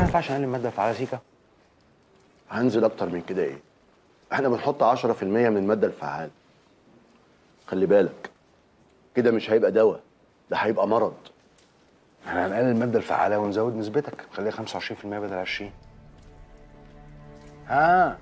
ينفعش نقلل الماده الفعاله سيكا هنزل اكتر من كده ايه احنا بنحط 10% من الماده الفعاله خلي بالك كده مش هيبقى دواء ده هيبقى مرض احنا هنقلل الماده الفعاله ونزود نسبتك خليها 25% بدل 20 ها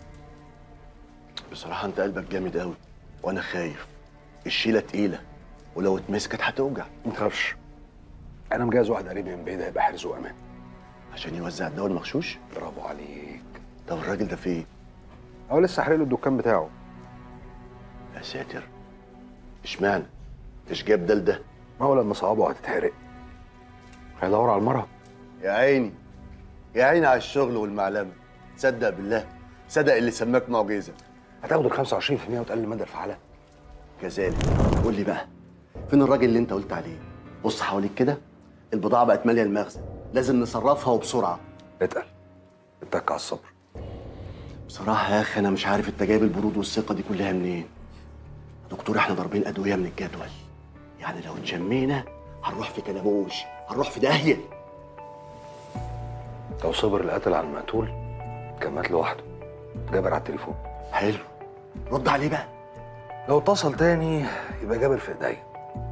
بصراحه انت قلبك جامد قوي وانا خايف الشيله تقيله ولو اتمسكت هتوجع ما تخافش انا مجهز واحد قريبي من بعيد هيبقى حرز وامان عشان يوزع الدواء المغشوش برافو عليك طب الراجل ده فين هو لسه حرق له الدكان بتاعه يا ساتر اشمعنى مش جاب ده لده ما هو لما صوابعه هتتحرق هيدور على المرهم يا عيني يا عيني على الشغل والمعلمه صدق بالله صدق اللي سماك معجزه هتاخد ال 25% وتقلل الماده الفعاله كذلك قول لي بقى فين الراجل اللي انت قلت عليه بص حواليك كده البضاعه بقت ماليه المخزن لازم نصرفها وبسرعه اتقل اتك على الصبر بصراحه يا اخي انا مش عارف انت جايب البرود والثقه دي كلها منين دكتور احنا ضاربين ادويه من الجدول يعني لو اتشمينا هنروح في كلبوش هنروح في داهيه لو صبر القتل على المقتول كان مات لوحده جابر على التليفون حلو رد عليه بقى لو اتصل تاني يبقى جابر في ايديا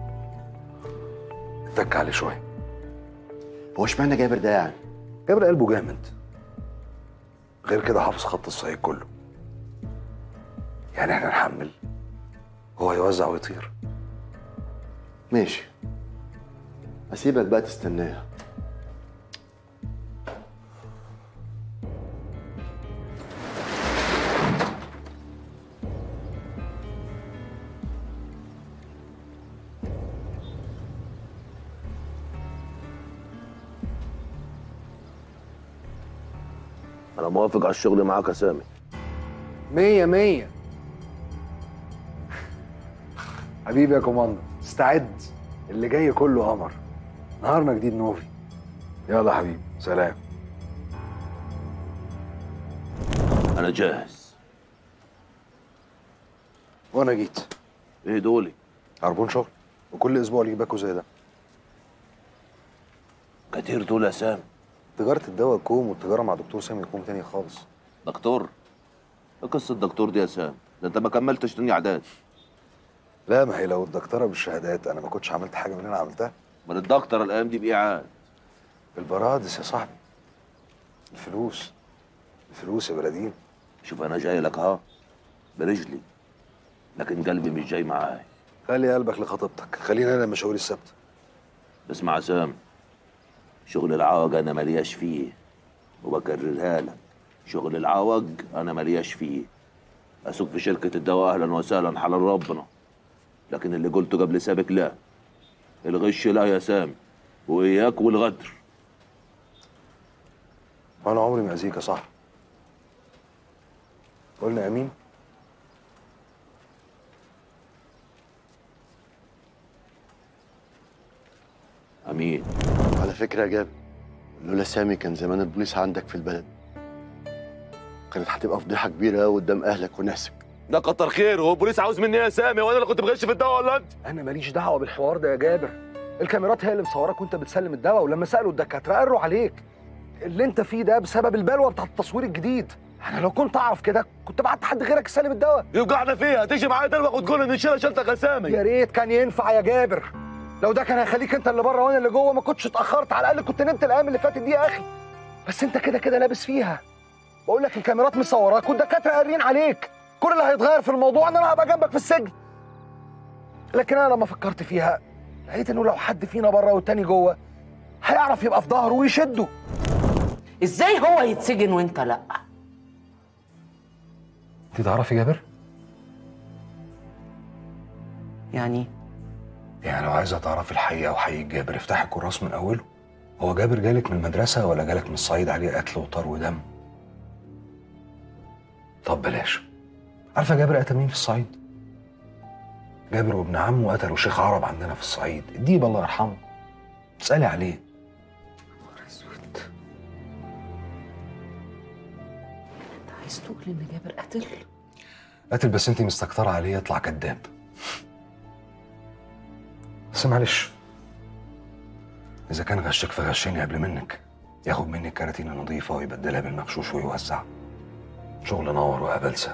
اتك عليه شويه هو اشمعنى جابر ده يعني جابر قلبه جامد غير كده حافظ خط الصعيد كله يعني احنا نحمل هو يوزع ويطير ماشي اسيبك بقى تستناه انا موافق على الشغل معاك يا سامي مية مية حبيبي يا كوماندر استعد اللي جاي كله قمر نهارنا جديد نوفي يلا حبيبي سلام انا جاهز وانا جيت ايه دولي عربون شغل وكل اسبوع ليك باكو زي ده كتير دول يا سامي تجارة الدواء كوم والتجارة مع دكتور سامي كوم تاني خالص دكتور ايه قصه الدكتور دي يا سامي ده انت ما كملتش دنيا اعداد لا ما هي لو الدكتورة بالشهادات انا ما كنتش عملت حاجة من اللي انا عملتها من الدكتور الايام دي بايه عاد البرادس يا صاحبي الفلوس الفلوس يا بلدين شوف انا جاي لك اهو برجلي لكن قلبي مش جاي معاي خلي قلبك لخطيبتك خلينا انا مشاويري الثابته اسمع يا سامي شغل العوج انا ملياش فيه وبكررها لك شغل العوج انا ملياش فيه اسوق في شركه الدواء اهلا وسهلا حلال ربنا لكن اللي قلته قبل سابق لا الغش لا يا سامي واياك والغدر وانا عمري ما اذيك يا صاحبي قلنا امين امين على فكره يا جابر لولا سامي كان زمان البوليس عندك في البلد كانت هتبقى فضيحه كبيره قوي قدام اهلك وناسك ده كتر خير هو البوليس عاوز مني ايه يا سامي وانا اللي كنت بغش في الدواء ولا انت انا ماليش دعوه بالحوار ده يا جابر الكاميرات هي اللي مصوراك وانت بتسلم الدواء ولما سالوا الدكاتره قروا عليك اللي انت فيه ده بسبب البلوه بتاعت التصوير الجديد انا لو كنت اعرف كده كنت بعت حد غيرك يسلم الدواء يوقعنا فيها تيجي معايا دلوقتي وتقول ان نشيلها شلتك يا سامي يا ريت كان ينفع يا جابر لو ده كان هيخليك انت اللي بره وانا اللي جوه ما كنتش اتاخرت على الاقل كنت نمت الايام اللي فاتت دي يا اخي بس انت كده كده لابس فيها بقول لك الكاميرات مصوراك والدكاتره قارين عليك كل اللي هيتغير في الموضوع ان انا هبقى جنبك في السجن لكن انا لما فكرت فيها لقيت انه لو حد فينا بره والتاني جوه هيعرف يبقى في ظهره ويشده ازاي هو يتسجن وانت لا انت تعرفي جابر يعني يعني لو عايزه تعرفي الحقيقه وحقيقه جابر افتحي الكراس من اوله هو جابر جالك من المدرسه ولا جالك من الصعيد عليه قتل وطار ودم طب بلاش عارفه جابر قتل مين في الصعيد جابر وابن عمه قتلوا شيخ عرب عندنا في الصعيد الديب الله يرحمه اسالي عليه انت عايز تقول ان جابر قتل قتل بس انت مستكتره عليه يطلع كذاب بس معلش اذا كان غشك فغشني قبل منك ياخد مني الكراتين النظيفة ويبدلها بالمغشوش ويوزع شغل نور وقبلسة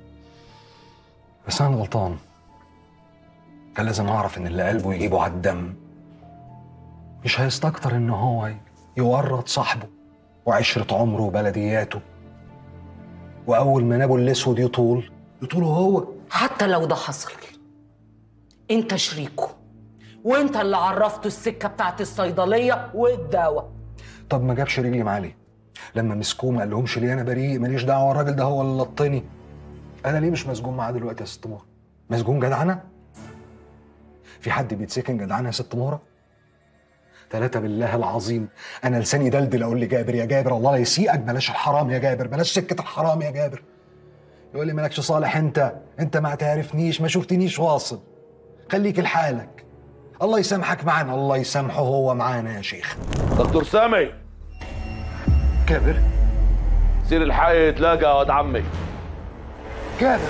بس أنا غلطان كان لازم أعرف إن اللي قلبه يجيبه على الدم مش هيستكتر إن هو يورط صاحبه وعشرة عمره وبلدياته وأول ما نابه الأسود يطول يطوله هو حتى لو ده حصل انت شريكه وانت اللي عرفته السكه بتاعت الصيدليه والدواء طب ما جابش رجلي معاه ليه؟ لما مسكوه ما قالهمش ليه انا بريء ماليش دعوه الراجل ده هو اللي لطني انا ليه مش مسجون معاه دلوقتي يا ست مهره؟ مسجون جدعنه؟ في حد بيتسكن جدعنه يا ست مهره؟ ثلاثة بالله العظيم أنا لساني دلدل أقول لجابر يا جابر الله لا يسيئك بلاش الحرام يا جابر بلاش سكة الحرام يا جابر يقول لي مالكش صالح أنت أنت ما تعرفنيش ما شفتنيش واصل خليك لحالك الله يسامحك معانا الله يسامحه هو معانا يا شيخ دكتور سامي جابر سير الحي يتلاقى يا واد عمي جابر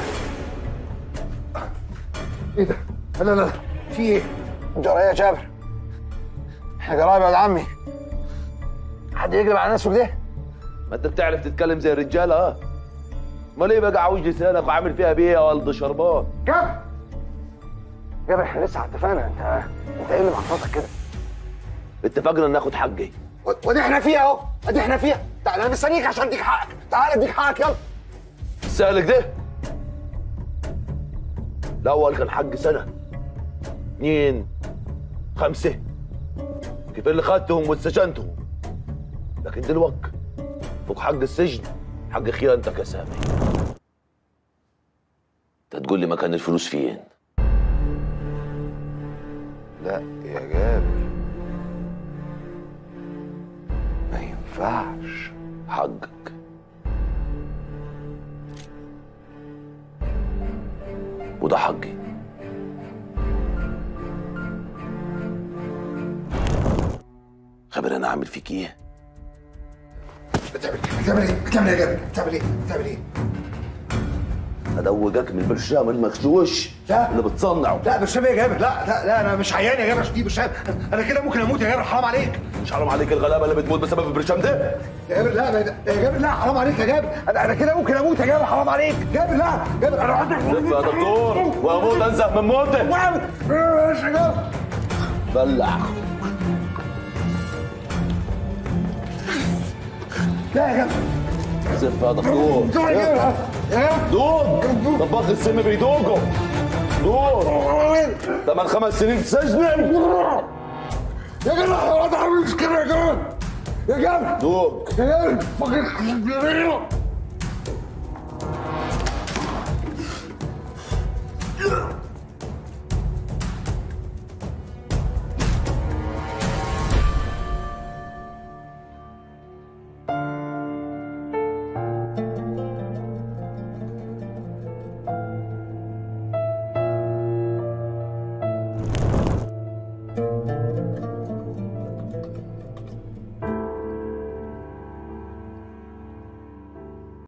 ايه ده؟ لا لا لا في ايه؟ جرى ايه يا جابر؟ احنا جرايب يا ولد عمي حد يقلب على نفسه كده؟ ما انت بتعرف تتكلم زي الرجاله ها امال ايه بقى عوج لسانك وعامل فيها بيه يا ولد شربان جابر جابر احنا لسه اتفقنا انت انت ايه اللي محفظك كده؟ اتفقنا ناخد حقي و- ودي احنا فيها اهو ادي احنا فيها تعال انا مستنيك عشان اديك حقك تعال اديك حقك يلا سألك ده الأول كان حق سنة اثنين خمسة كيف اللي خدتهم واستجنتهم لكن دلوقتي فوق حق السجن حق خيانتك يا سامي انت تقول لي مكان الفلوس فين لا يا جابر ما ينفعش حقك وده حقي خبر انا اعمل فيك ايه بتعمل بتعمل ايه؟ بتعمل ايه يا جابر؟ بتعمل ايه؟ بتعمل ايه؟ ادوجك من البرشام المغشوش لا. اللي بتصنعه لا برشام يا جابر لا لا لا انا مش عيان يا جابر عشان دي برشام انا كده ممكن اموت يا جابر حرام عليك مش حرام عليك الغلابه اللي بتموت بسبب البرشام ده يا جابر لا لا يا جابر لا حرام عليك يا جابر انا انا كده ممكن اموت يا جابر حرام عليك جابر لا جابر انا عندك لف يا دكتور واموت انزه من موتي واعمل ماشي يا جابر بلع لا يا جابر زف يا دكتور دول يا جابر يا جابر دوق طباخ السم بيدوقه دوق ثمان خمس سنين سجن يا جابر يا وضع مش كده يا جابر يا جابر دوق يا جابر فقير